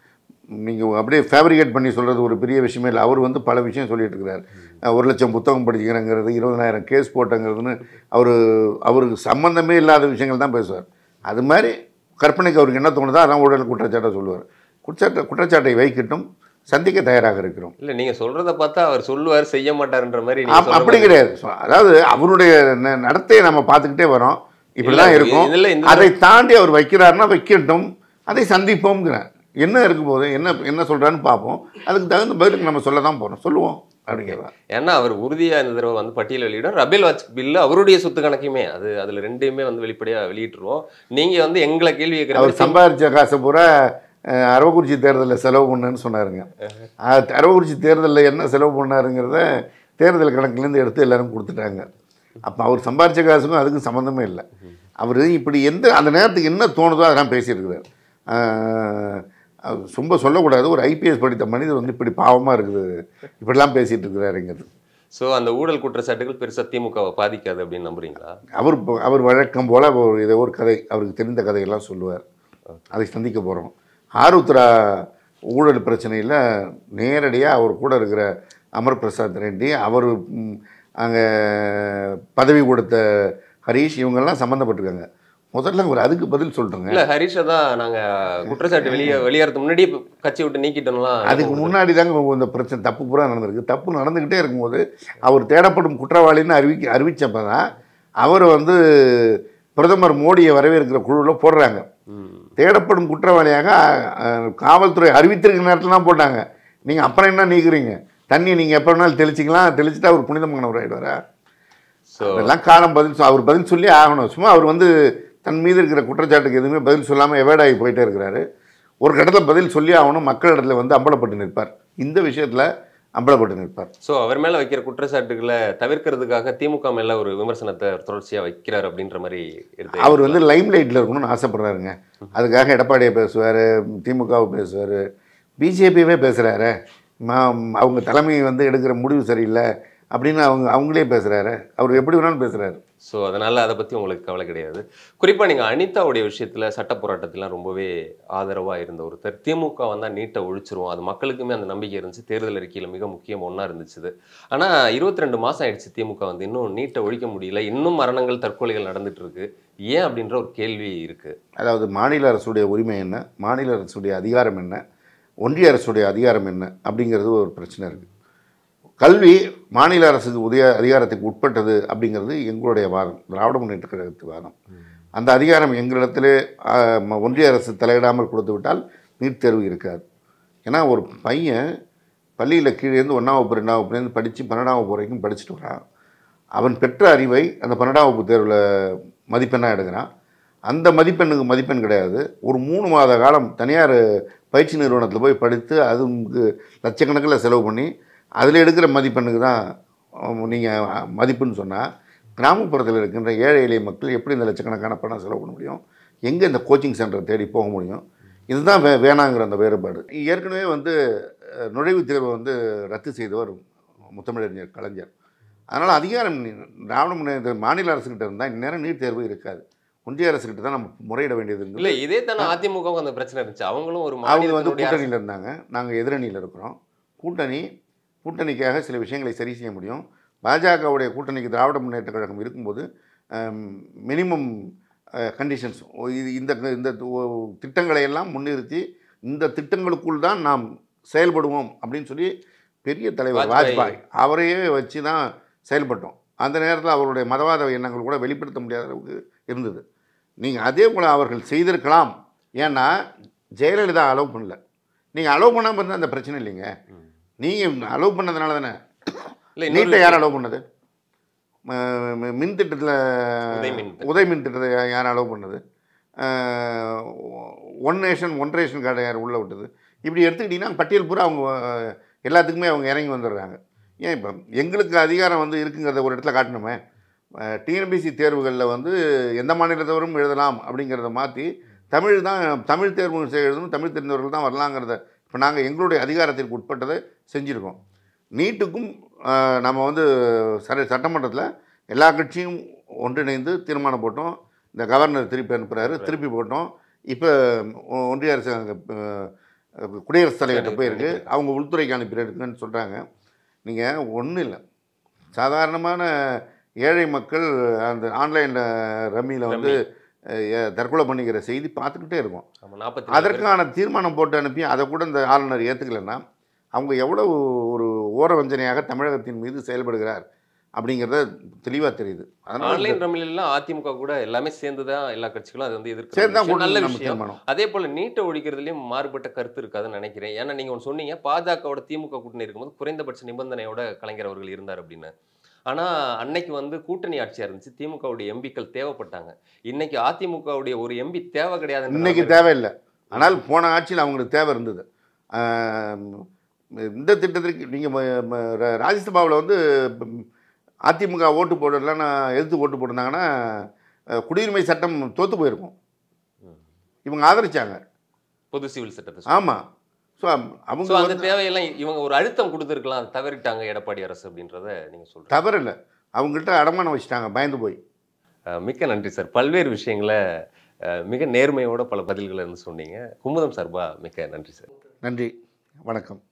நீங்கள் அப்படியே ஃபேப்ரிகேட் பண்ணி சொல்கிறது ஒரு பெரிய விஷயமே இல்லை அவர் வந்து பல விஷயம் சொல்லிட்டு இருக்கிறார் அஹ் ஒரு லட்சம் புத்தகம் படிக்கிறேங்கிறது இருபதனாயிரம் கேஸ் போட்டங்கிறதுன்னு அவர் அவருக்கு சம்மந்தமே இல்லாத விஷயங்கள் தான் பேசுவார் அது மாதிரி கற்பனைக்கு அவருக்கு என்ன தோணுதோ அதான் ஊழல் குற்றச்சாட்டை சொல்லுவார் குற்றச்சாட்டை குற்றச்சாட்டை வைக்கட்டும் சந்திக்க தயாராக இருக்கிறோம் இல்ல நீங்க சொல்றத பார்த்தா அவர் சொல்லுவார் செய்ய மாட்டாருன்ற மாதிரி நீங்க அப்- சொல்ற அப்படி மாதிரி- கிடையாது So, அதாவது அவருடைய ந- நடத்தையை நம்ம பார்த்துக்கிட்டே வரோம் இப்படிதான் இல்ல, இருக்கும் இதுல இந்த அதை தாண்டி அவர் வைக்கிறாருன்னா வைக்கட்டும் அதை சந்திப்போம்ங்கிறேன் என்ன இருக்க போகுது என்ன என்ன சொல்றான்னு பார்ப்போம் அதுக்கு தகுந்த பதிலுக்கு நம்ம சொல்ல தான் போகிறோம் சொல்லுவோம் அப்படிங்கிறதா ஏன்னா அவர் உறுதியா இந்த தடவை வந்து பட்டியல் வெளியிடும் ரபேல் வாட்ச் பில்லு அவருடைய சொத்து கணக்குமே அது அதுல ரெண்டையுமே வந்து வெளிப்படையா வெளியிட்டுருவோம் நீங்க வந்து எங்களை கேள்வி கேட்கிற அவர் மாதிரி சம்பாதிச்ச காசை பூரா அஹ், அரவக்குறிச்சி தேர்தலில் செலவு பண்ணேன்னு சொன்னாருங்க அது அரவக்குறிச்சி தேர்தலில் என்ன செலவு பண்ணாருங்கிறத தேர்தல் கணக்குலேருந்து எடுத்து எல்லாரும் கொடுத்துட்டாங்க அப்போ அவர் சம்பாதிச்ச காசுக்கும் அதுக்கும் சம்மந்தமே இல்லை அவர் இப்படி எந்த அந்த நேரத்துக்கு என்ன தோணுதோ அதெல்லாம் பேசியிருக்கிறார் அஹ், அவர் ரொம்ப சொல்லக்கூடாது ஒரு ஐபிஎஸ் படித்த மனிதர் வந்து இப்படி பாவமாக இருக்குது இப்படிலாம் பேசிகிட்டு இருக்கிறாருங்கிறது சோ அந்த ஊழல் குற்றச்சாட்டுகள் பெருசா திமுகவை பாதிக்காது அப்படின்னு நம்புறீங்களா அவர் இப்போ- அவர் வழக்கம் போல் ஒரு ஏதோ ஒரு கதை அவருக்கு தெரிந்த கதையெல்லாம் சொல்லுவார் அதை சந்திக்க போகிறோம் ஆருத்ரா ஊழல் பிரச்சனையில் நேரடியாக அவர் கூட இருக்கிற அமர் பிரசாத் ரெட்டி அவர் அங்கே பதவி கொடுத்த ஹரீஷ் இவங்கெல்லாம் சம்மந்தப்பட்டிருக்காங்க முதல்ல அவர் அதுக்கு பதில் சொல்லிட்டுங்க இல்ல ஹரிஷை தான் நாங்க குற்றச்சாட்டு வெளியே வெளியேறதுக்கு முன்னாடியே கட்சி விட்டு நீக்கிட்டோம்லாம் அதுக்கு முன்னாடி தாங்க இந்த பிரச்சனை தப்பு பூரா நடந்திருக்கு தப்பு நடந்துக்கிட்டே இருக்கும்போது அவர் தேடப்படும் குற்றவாளின்னு அறிவிக்க அறிவிச்சப்ப தான் அவர் வந்து பிரதமர் மோடியை வரவேற்கிற குழுவில் போடுறாங்க ம். தேடப்படும் குற்றவாளியாக அஹ், காவல்துறை அறிவித்திருக்கிற நேரத்தில் தான் போட்டாங்க நீங்கள் அப்புறம் என்ன நீக்குறீங்க தண்ணி நீங்கள் எப்போ வேணாலும் தெளிச்சிக்கலாம் தெளிச்சுட்டா அவர் புனிதமானவர் ஆகிடுவாரா சோ அதெல்லாம் காலம் பதில் சொ- அவர் பதில் சொல்லி ஆகணும் சும்மா அவர் வந்து தன் மீது இருக்கிற குற்றச்சாட்டுக்கு எதுவுமே பதில் சொல்லாமல் எவேட் ஆகி போயிட்டே இருக்கிறாரு ஒரு கட்டத்தில் பதில் சொல்லி ஆகணும் மக்களிடத்துல வந்து அம்பலப்பட்டு நிற்பார் இந்த விஷயத்தில் அம்பலப்பட்டு நிற்பார் சோ அவர் மேல வைக்கிற குற்றச்சாட்டுகளை தவிர்க்கிறதுக்காக திமுக மேல ஒரு விமர்சனத்தை தொடர்ச்சியா வைக்கிறார் அப்படின்ற மாதிரி எடுத்து அவர் வந்து லைம் லைட்டில் இருக்கணும்னு ஆசைப்படுறாருங்க அதுக்காக எடப்பாடியை பேசுவார் திமுகவை பேசுவார் பிஜேபியவே பேசுகிறாரு அவங்க தலைமை வந்து எடுக்கிற முடிவு சரியில்லை அப்படின்னு அவங்க அவங்களே பேசுகிறாரு அவர் எப்படி வேணாலும் பேசுகிறாரு ஸோ அதனால அதை பத்தி உங்களுக்கு கவலை கிடையாது குறிப்பா நீங்க அனிதாவுடைய விஷயத்துல சட்ட போராட்டத்திலாம் ரொம்பவே ஆதரவா இருந்த ஒருத்தர் திமுக வந்தா நீட்டை ஒழிச்சிரும் அது மக்களுக்குமே அந்த நம்பிக்கை இருந்துச்சு தேர்தல் அறிக்கையில மிக முக்கியம் ஒண்ணா இருந்துச்சு ஆனா இருபத்தி ரெண்டு மாசம் ஆயிடுச்சு திமுக வந்து இன்னும் நீட்டை ஒழிக்க முடியல இன்னும் மரணங்கள் தற்கொலைகள் நடந்துட்டு இருக்கு ஏன் அப்படின்ற ஒரு கேள்வி இருக்கு அதாவது மாநில அரசுடைய உரிமை என்ன மாநில அரசுடைய அதிகாரம் என்ன ஒன்றிய அரசுடைய அதிகாரம் என்ன அப்படிங்கிறது ஒரு பிரச்சனை இருக்குது கல்வி மாநில அரசுக்கு உதய அதிகாரத்துக்கு உட்பட்டது அப்படிங்கிறது எங்களுடைய வாதம் திராவிட முன்னேற்ற கழகத்து வாதம் அந்த அதிகாரம் எங்களிடத்திலே ஆஹ், ம- ஒன்றிய அரசு தலையிடாமல் கொடுத்து விட்டால் நீட் தேர்வு இருக்காது ஏன்னா ஒரு பையன் பள்ளியில் கீழேருந்து ஒன்றாம் வகுப்பு ரெண்டாம் வகுப்புலேருந்து படித்து பன்னெண்டாம் வகுப்பு வரைக்கும் படிச்சுட்டு வரான் அவன் பெற்ற அறிவை அந்த பன்னெண்டாம் வகுப்பு தேர்வில் மதிப்பெண்ணாக எடுக்கிறான் அந்த மதிப்பெண்ணுக்கு மதிப்பெண் கிடையாது ஒரு மூணு மாத காலம் தனியார் பயிற்சி நிறுவனத்தில் போய் படித்து அதுக்கு லட்சக்கணக்கில் செலவு பண்ணி அதில் எடுக்கிற மதிப்பெண்ணுக்கு தான் நீங்கள் மதிப்புன்னு சொன்னால் கிராமப்புறத்தில் இருக்கின்ற ஏழை எளிய மக்கள் எப்படி இந்த லட்சக்கணக்கான பணம் செலவு பண்ண முடியும் எங்கே இந்த கோச்சிங் சென்டர் தேடி போக முடியும் இதுதான் வே வேணாங்கிற அந்த வேறுபாடு ஏற்கனவே வந்து அஹ், நுழைவுத் தேர்வை வந்து ரத்து செய்தவர் முத்தமிழறிஞர் கலைஞர் அதனால் அதிகாரம் நீ- திராவிட முன்னேற்ற மாநில அரசுக்கிட்ட இருந்தால் இந்நேரம் நீட் தேர்வு இருக்காது ஒன்றிய அரசுக்கிட்ட தான் நம்ம முறையிட வேண்டியது இருந்தது. இல்ல இதே தானே அதிமுகவும் அந்த பிரச்சனை இருந்துச்சு அவங்களும் ஒரு அவங்க வந்து மாநிலத்தினுடைய அரசு- கூட்டணியில் இருந்தாங்க நாங்கள் எதிரணியில் இருக்கிறோம் கூட்டணி கூட்டணிக்காக சில விஷயங்களை சரி செய்ய முடியும் பாஜகவுடைய கூட்டணிக்கு திராவிட முன்னேற்ற கழகம் இருக்கும்போது மினிமம் கண்டிஷன்ஸ் இது இந்த இந்த ஒ- திட்டங்களை எல்லாம் முன்னிறுத்தி இந்த திட்டங்களுக்குள் தான் நாம் செயல்படுவோம் அப்படின்னு சொல்லி பெரிய தலைவர் வாஜ்பாய். வாஜ்பாய் அவரையே வச்சு தான் செயல்பட்டோம் அந்த நேரத்தில் அவருடைய மதவாத எண்ணங்கள் கூட வெளிப்படுத்த முடியாத அளவுக்கு இருந்தது நீங்கள் அதே போல் அவர்கள் செய்திருக்கலாம் ஏன்னா ஜெயலலிதா அலோவ் பண்ணல நீங்கள் அலோவ் பண்ணாமல் இருந்தால் அந்த பிரச்சனை இல்லைங்க ம். நீங்கள் அலோவ் பண்ணதுனால தானே இல்ல இன்னொரு நீட்டை யார் அலோவ் பண்ணது ம- ம- மின் திட்டத்தில் உதய் மின் திட்டம். உதய் மின் திட்டத்தை யா- யார் அலோவ் பண்ணது ஒன் நேஷன் ஒன் ரேஷன் கார்டை யார் உள்ளே விட்டது இப்படி எடுத்துக்கிட்டிங்கன்னா பட்டியல் பூரா அவங்க அஹ், எல்லாத்துக்குமே அவங்க இறங்கி வந்துடுறாங்க ஏன் இப்போ எங்களுக்கு அதிகாரம் வந்து இருக்குங்கிறத ஒரு இடத்துல காட்டணுமே டிஎன்பிசி தேர்வுகளில் வந்து எந்த மாநிலத்தவரும் எழுதலாம் அப்படிங்கிறத மாற்றி தமிழ் தான் தமிழ் தேர்வு செ- எழுதணும் தமிழ் தெரிந்தவர்கள் தான் வரலாங்கிறத இப்போ நாங்கள் எங்களுடைய அதிகாரத்திற்கு உட்பட்டதை செஞ்சுருக்கோம் நீட்டுக்கும் அஹ், நம்ம வந்து சர சட்டமன்றத்தில் எல்லா கட்சியும் ஒன்றிணைந்து தீர்மானம் போட்டோம் இந்த கவர்னர் திருப்பி அனுப்புகிறாரு திருப்பி போட்டோம் இப்போ ஒன்றிய அரசு அங்க, அஹ், அஹ், குடியரசுத் தலைவர்கிட்ட போயிருக்கு அவங்க உள்துறைக்கு அனுப்பியிருக்குன்னு சொல்கிறாங்க நீங்கள் ஒன்றும் இல்லை சாதாரணமான ஏழை மக்கள் அந்த ஆன்லைனில் ரம்மியில் வந்து அஹ், எ- தற்கொலை பண்ணிக்கிற செய்தி பார்த்துக்கிட்டே இருக்கும் ஆமா நாற்பத்தி அதற்கான தீர்மானம் போட்டு அனுப்பி அதை கூட இந்த ஆளுநர் ஏற்றுக்கலைன்னா அவங்க எவ்வளவு ஒரு ஓர வஞ்சனையாக தமிழகத்தின் மீது செயல்படுகிறார் அப்படிங்கிறத தெளிவாக தெரியுது அதனால ஆன்லைன் ரம்மில் எல்லாம் அதிமுக கூட எல்லாமே சேர்ந்து தான் எல்லா கட்சிகளும் அது வந்து சரி தான் எதிர்க்கிறது கூட நல்ல நம்ம விஷயம் தீர்மானம் அதே போல நீட்டை ஒழிக்கிறதுலயும் மாறுபட்ட கருத்து இருக்காதுன்னு நினைக்கிறேன் ஏன்னா நீங்க ஒன்று சொன்னீங்க பாஜகவோட திமுக கூட்டணி இருக்கும்போது குறைந்தபட்ச நிபந்தனையோட கலைஞர் அவர்கள் இருந்தார் அப்படின்னு ஆனா அன்னைக்கு வந்து கூட்டணி ஆட்சியா இருந்துச்சு திமுகவுடைய எம்பிக்கள் தேவைப்பட்டாங்க இன்னைக்கு அதிமுகவுடைய ஒரு எம்பி தேவை கிடையாது இன்னைக்கு தேவையில்லை ஆனால் போன ஆட்சியில் அவங்களுக்கு தேவை இருந்தது ஆம், இந்த திட்டத்திற்கு நீங்கள் ராஜ்யசபாவில் வந்து ம், அதிமுக ஓட்டு போடலன்னா எதிர்த்து ஓட்டு போட்டிருந்தாங்கன்னா அஹ், குடியுரிமை சட்டம் தோற்று போயிருக்கும் இவங்க ஆதரிச்சாங்க பொது சிவில் சட்டத்தை ஆமாம் ஸோ அவங்க ஸோ அந்த வந்து தேவையெல்லாம் இவங்க ஒரு அழுத்தம் கொடுத்துருக்கலாம் அதை தவறிட்டாங்க எடப்பாடி அரசு அப்படின்றத நீங்க சொல்றீங்க தவறு இல்லை அவங்கள்ட்ட அடமானம் வச்சுட்டாங்க பயந்து போய் அஹ் மிக்க நன்றி சார் பல்வேறு விஷயங்களை அஹ் மிக நேர்மையோட பல பதில்களை இருந்து சொன்னீங்க குமுதம் சார்பா மிக்க நன்றி சார் நன்றி வணக்கம்